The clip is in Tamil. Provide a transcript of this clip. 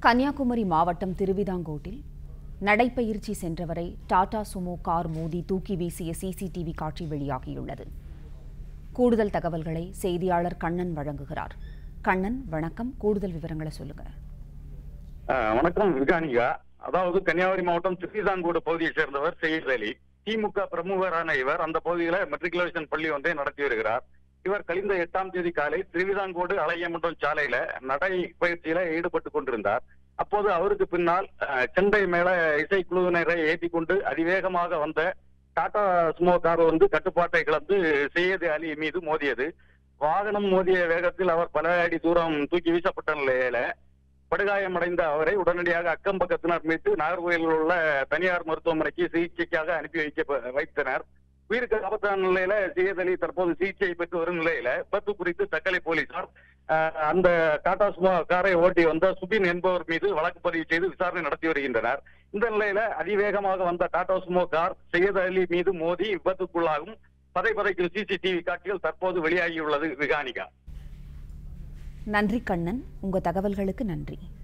கன்னியாகுமரி மாவட்டம் திருவிதாங்கோட்டில் நடைப்பயிற்சி சென்றவரை டாடா சுமோ கார் மோதி தூக்கி வீசிய சிசிடிவி காட்சி வெளியாகியுள்ளது கூடுதல் தகவல்களை செய்தியாளர் கண்ணன் வழங்குகிறார் கண்ணன் வணக்கம் கூடுதல் விவரங்களை சொல்லுங்க ஆஹ் வணக்கம் விகானிகா அதாவது கன்னியாகுமரி மாவட்டம் திருவிதாங்கோடு பகுதியை சேர்ந்தவர் செய்யத் அலி திமுக பிரமுகரான இவர் அந்த பகுதியில மெட்ரிகுலேஷன் பள்ளி ஒன்றை நடத்தி வருகிறார் இவர் கழிந்த எட்டாம் தேதி காலை திருவிதாங்கோடு அலையமன்றம் சாலையில நடை பயிற்சியில ஈடுபட்டு கொண்டிருந்தார் அப்போது அவருக்கு பின்னால் ஆஹ், செண்டை மேல இசைக்குழுவினரை ஏற்றி கொண்டு அதிவேகமாக வந்த டாடா சுமோ கார் வந்து கட்டுப்பாட்டை இழந்து செய்யது அலி மீது மோதியது வாகனம் மோதிய வேகத்தில் அவர் பல அடி தூரம் தூக்கி வீசப்பட்ட நிலையில படுகாயமடைந்த அவரை உடனடியாக அக்கம் பக்கத்தினர் மீட்டு நாகர்கோயிலில் உள்ள தனியார் மருத்துவமனைக்கு சிகிச்சைக்காக அனுப்பி வைக்க வைத்தனர் உயிருக்கு ஆபத்தான நிலையில சையத் அலி தற்போது சிகிச்சை பெற்று வரும் நிலையில விபத்து குறித்து தக்கலை போலீசார் ஆஹ், அந்த டாடா சுமா காரை ஓட்டி வந்த சுபின் என்பவர் மீது வழக்கு பதிவு செய்து விசாரணை நடத்தி வருகின்றனர் இந்த நிலையில அதிவேகமாக வந்த Tata Sumo car Syed Ali மீது மோதி விபத்துக்குள்ளாகும் பதை பதைக்கும் சிசிடிவி காட்சிகள் தற்போது வெளியாகியுள்ளது விகானிகா நன்றி கண்ணன் உங்க தகவல்களுக்கு நன்றி